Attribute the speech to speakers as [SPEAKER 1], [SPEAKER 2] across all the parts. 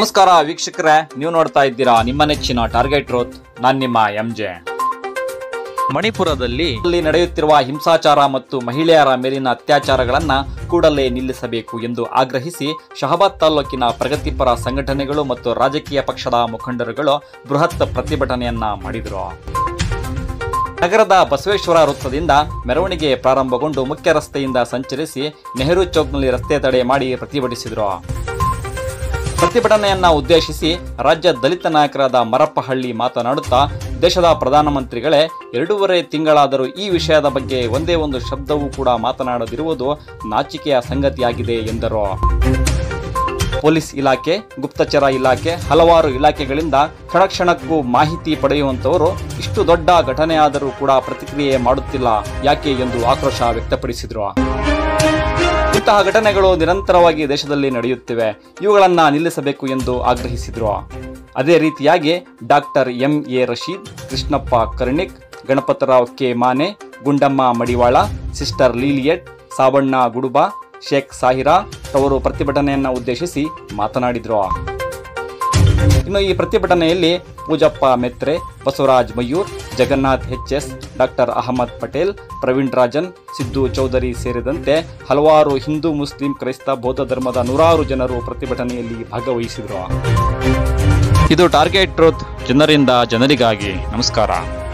[SPEAKER 1] ನಮಸ್ಕಾರ ವೀಕ್ಷಕರೇ ನೀವು ನೋಡ್ತಾ ಇದ್ದೀರಾ ನಿಮ್ಮ ನೆಚ್ಚಿನ ಟಾರ್ಗೆಟ್ ರೋತ್ ನಾನ್ ನಿಮ್ಮ ಎಂ ಜೆ
[SPEAKER 2] ಮಣಿಪುರದಲ್ಲಿ
[SPEAKER 1] ಇಲ್ಲಿ ನಡೆಯುತ್ತಿರುವ ಹಿಂಸಾಚಾರ ಮತ್ತು ಮಹಿಳೆಯರ ಮೇಲಿನ ಅತ್ಯಾಚಾರಗಳನ್ನ ಕೂಡಲೇ ನಿಲ್ಲಿಸಬೇಕು ಎಂದು ಆಗ್ರಹಿಸಿ ಶಹಬಾದ್ ತಾಲೂಕಿನ ಪ್ರಗತಿಪರ ಸಂಘಟನೆಗಳು ಮತ್ತು ರಾಜಕೀಯ ಪಕ್ಷದ ಮುಖಂಡರುಗಳು ಬೃಹತ್ ಪ್ರತಿಭಟನೆಯನ್ನ ಮಾಡಿದರು ನಗರದ ಬಸವೇಶ್ವರ ವೃತ್ತದಿಂದ ಮೆರವಣಿಗೆ ಪ್ರಾರಂಭಗೊಂಡು ಮುಖ್ಯ ರಸ್ತೆಯಿಂದ ಸಂಚರಿಸಿ ನೆಹರು ಚೌಕ್ನಲ್ಲಿ ರಸ್ತೆ ತಡೆ ಮಾಡಿ ಪ್ರತಿಭಟಿಸಿದರು ಪ್ರತಿಭಟನೆಯನ್ನ ಉದ್ದೇಶಿಸಿ ರಾಜ್ಯ ದಲಿತ ನಾಯಕರಾದ ಮರಪ್ಪಹಳ್ಳಿ ಮಾತನಾಡುತ್ತಾ ದೇಶದ ಪ್ರಧಾನಮಂತ್ರಿಗಳೇ ಎರಡೂವರೆ ತಿಂಗಳಾದರೂ ಈ ವಿಷಯದ ಬಗ್ಗೆ ಒಂದೇ ಒಂದು ಶಬ್ದವೂ ಕೂಡ ಮಾತನಾಡದಿರುವುದು ನಾಚಿಕೆಯ ಸಂಗತಿಯಾಗಿದೆ ಎಂದರು ಪೊಲೀಸ್ ಇಲಾಖೆ ಗುಪ್ತಚರ ಇಲಾಖೆ ಹಲವಾರು ಇಲಾಖೆಗಳಿಂದ ಕ್ಷಣ ಕ್ಷಣಕ್ಕೂ ಮಾಹಿತಿ ಪಡೆಯುವಂತವರು ಇಷ್ಟು ದೊಡ್ಡ ಘಟನೆಯಾದರೂ ಕೂಡ ಪ್ರತಿಕ್ರಿಯೆ ಮಾಡುತ್ತಿಲ್ಲ ಯಾಕೆ ಎಂದು ಆಕ್ರೋಶ ವ್ಯಕ್ತಪಡಿಸಿದರು ಇಂತಹ ಘಟನೆಗಳು ನಿರಂತರವಾಗಿ ದೇಶದಲ್ಲಿ ನಡೆಯುತ್ತಿವೆ ಇವುಗಳನ್ನ ನಿಲ್ಲಿಸಬೇಕು ಎಂದು ಆಗ್ರಹಿಸಿದರು ಅದೇ ರೀತಿಯಾಗಿ doctor M A Rashid Krishnappa Karnik Ganapatrao K Mane Gundamma Madivala sister Lilliet Sabanna Guduba Shaikh Sahira ಅವರು ಪ್ರತಿಭಟನೆಯನ್ನ ಉದ್ದೇಶಿಸಿ ಮಾತನಾಡಿದರು ಇನ್ನು ಈ ಪ್ರತಿಭಟನೆಯಲ್ಲಿ Poojappa Metre Basavaraj Mayur Jagannath H S doctor Ahmad Patel Praveen Rajan Siddu Chaudhari ಸೇರಿದಂತೆ ಹಲವಾರು ಹಿಂದೂ ಮುಸ್ಲಿಂ ಕ್ರೈಸ್ತ ಬೌದ್ಧ ಧರ್ಮದ ನೂರಾರು ಜನರು ಪ್ರತಿಭಟನೆಯಲ್ಲಿ ಭಾಗವಹಿಸಿದರು ಇದು ಟಾರ್ಗೆಟ್ ಟ್ರೂತ್ ಜನರಿಂದ ಜನರಿಗಾಗಿ ನಮಸ್ಕಾರ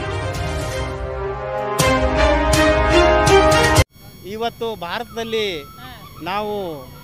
[SPEAKER 3] ಇವತ್ತು ಭಾರತದಲ್ಲಿ ನಾವು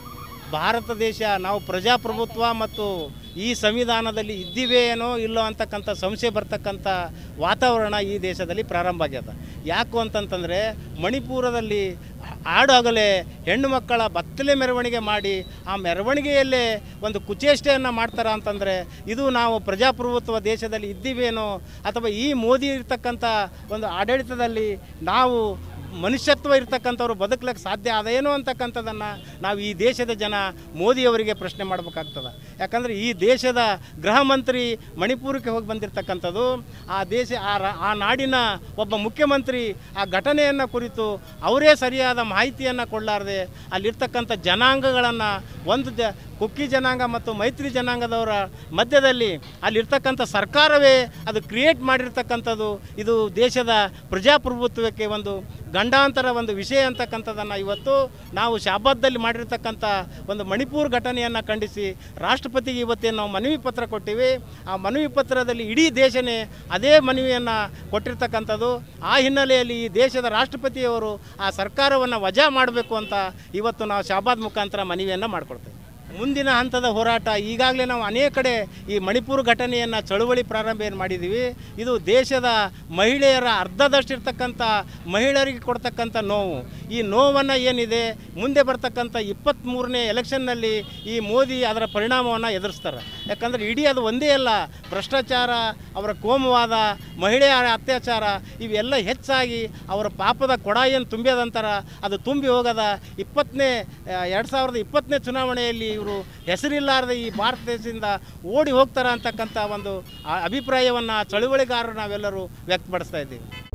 [SPEAKER 3] ಭಾರತ ದೇಶ ನಾವು ಪ್ರಜಾಪ್ರಭುತ್ವ ಮತ್ತು ಈ ಸಂವಿಧಾನದಲ್ಲಿ ಇದ್ದೀವೇ ಏನೋ ಇಲ್ಲೋ ಅಂತಕ್ಕಂಥ ಸಂಶಯ ಬರ್ತಕ್ಕಂಥ ವಾತಾವರಣ ಈ ದೇಶದಲ್ಲಿ ಪ್ರಾರಂಭ ಆಗ್ಯದ ಯಾಕು ಅಂತಂತಂದರೆ ಮಣಿಪುರದಲ್ಲಿ ಆಡಾಗಲೇ ಹೆಣ್ಣು ಮಕ್ಕಳ ಬತ್ತಲೆ ಮೆರವಣಿಗೆ ಮಾಡಿ ಆ ಮೆರವಣಿಗೆಯಲ್ಲೇ ಒಂದು ಕುಚೇಷ್ಟೆಯನ್ನು ಮಾಡ್ತಾರ ಅಂತಂದರೆ ಇದು ನಾವು ಪ್ರಜಾಪ್ರಭುತ್ವ ದೇಶದಲ್ಲಿ ಇದ್ದೀವೇನೋ ಅಥವಾ ಈ ಮೋದಿ ಇರ್ತಕ್ಕಂಥ ಒಂದು ಆಡಳಿತದಲ್ಲಿ ನಾವು ಮನುಷ್ಯತ್ವ ಇರ್ತಕ್ಕಂಥವ್ರು ಬದುಕಲಿಕ್ಕೆ ಸಾಧ್ಯ ಅದೇನೋ ಅಂತಕ್ಕಂಥದ್ದನ್ನು ನಾವು ಈ ದೇಶದ ಜನ ಮೋದಿಯವರಿಗೆ ಪ್ರಶ್ನೆ ಮಾಡಬೇಕಾಗ್ತದೆ ಯಾಕಂದರೆ ಈ ದೇಶದ ಗೃಹ ಮಂತ್ರಿ ಮಣಿಪುರಕ್ಕೆ ಹೋಗಿ ಬಂದಿರತಕ್ಕಂಥದ್ದು ಆ ದೇಶ ಆ ರಾ- ಆ ನಾಡಿನ ಒಬ್ಬ ಮುಖ್ಯಮಂತ್ರಿ ಆ ಘಟನೆಯನ್ನು ಕುರಿತು ಅವರೇ ಸರಿಯಾದ ಮಾಹಿತಿಯನ್ನು ಕೊಡಲಾರದೆ ಅಲ್ಲಿರ್ತಕ್ಕಂಥ ಜನಾಂಗಗಳನ್ನು ಒಂದು ದ ಕುಕ್ಕಿ ಜನಾಂಗ ಮತ್ತು ಮೈತ್ರಿ ಜನಾಂಗದವರ ಮಧ್ಯದಲ್ಲಿ ಅಲ್ಲಿರ್ತಕ್ಕಂಥ ಸರ್ಕಾರವೇ ಅದು ಕ್ರಿಯೇಟ್ ಮಾಡಿರ್ತಕ್ಕಂಥದ್ದು ಇದು ದೇಶದ ಪ್ರಜಾಪ್ರಭುತ್ವಕ್ಕೆ ಒಂದು ಗಂಡಾಂತರ ಒಂದು ವಿಷಯ ಅಂತಕ್ಕಂಥದ್ದನ್ನು ಇವತ್ತು ನಾವು ಶಾಬಾದಲ್ಲಿ ಮಾಡಿರ್ತಕ್ಕಂಥ ಒಂದು ಮಣಿಪುರ್ ಘಟನೆಯನ್ನು ಖಂಡಿಸಿ ರಾಷ್ಟ್ರಪತಿಗೆ ಇವತ್ತೇನು ನಾವು ಮನವಿ ಪತ್ರ ಕೊಟ್ಟಿವಿ ಆ ಮನವಿ ಪತ್ರದಲ್ಲಿ ಇಡೀ ದೇಶನೇ ಅದೇ ಮನವಿಯನ್ನು ಕೊಟ್ಟಿರ್ತಕ್ಕಂಥದ್ದು ಆ ಹಿನ್ನೆಲೆಯಲ್ಲಿ ಈ ದೇಶದ ರಾಷ್ಟ್ರಪತಿಯವರು ಆ ಸರ್ಕಾರವನ್ನು ವಜಾ ಮಾಡಬೇಕು ಅಂತ ಇವತ್ತು ನಾವು ಶಾಬಾದ್ ಮುಖಾಂತರ ಮನವಿಯನ್ನು ಮಾಡಿಕೊಡ್ತೇವೆ ಮುಂದಿನ ಹಂತದ ಹೋರಾಟ ಈಗಾಗಲೇ ನಾವು ಅನೇಕ ಕಡೆ ಈ ಮಣಿಪುರ ಘಟನೆಯನ್ನು ಚಳುವಳಿ ಪ್ರಾರಂಭ ಏನು ಮಾಡಿದ್ದೀವಿ ಇದು ದೇಶದ ಮಹಿಳೆಯರ ಅರ್ಧದಷ್ಟಿರ್ತಕ್ಕಂಥ ಮಹಿಳೆಯರಿಗೆ ಕೊಡ್ತಕ್ಕಂಥ ನೋವು ಈ ನೋವನ್ನು ಏನಿದೆ ಮುಂದೆ ಬರ್ತಕ್ಕಂಥ ಇಪ್ಪತ್ತ್ಮೂರನೇ ಎಲೆಕ್ಷನ್ನಲ್ಲಿ ಈ ಮೋದಿ ಅದರ ಪರಿಣಾಮವನ್ನು ಎದುರಿಸ್ತಾರೆ ಯಾಕಂದರೆ ಇಡೀ ಅದು ಒಂದೇ ಅಲ್ಲ ಭ್ರಷ್ಟಾಚಾರ ಅವರ ಕೋಮುವಾದ ಮಹಿಳೆಯರ ಅತ್ಯಾಚಾರ ಇವೆಲ್ಲ ಹೆಚ್ಚಾಗಿ ಅವರ ಪಾಪದ ಕೊಡ ಏನು ತುಂಬ್ಯದಂತಾರ ಅದು ತುಂಬಿ ಹೋಗದ ಇಪ್ಪತ್ತನೇ ಎರಡು ಸಾವಿರದ ಇಪ್ಪತ್ತನೇ ಚುನಾವಣೆಯಲ್ಲಿ ಇವರು ಹೆಸರಿಲ್ಲಾರದೆ ಈ ಭಾರತ ದೇಶದಿಂದ ಓಡಿ ಹೋಗ್ತಾರ ಅಂತಕ್ಕಂಥ ಒಂದು ಆ ಅಭಿಪ್ರಾಯವನ್ನು ಚಳುವಳಿಗಾರರು ನಾವೆಲ್ಲರೂ ವ್ಯಕ್ತಪಡಿಸ್ತಾ ಇದ್ದೀವಿ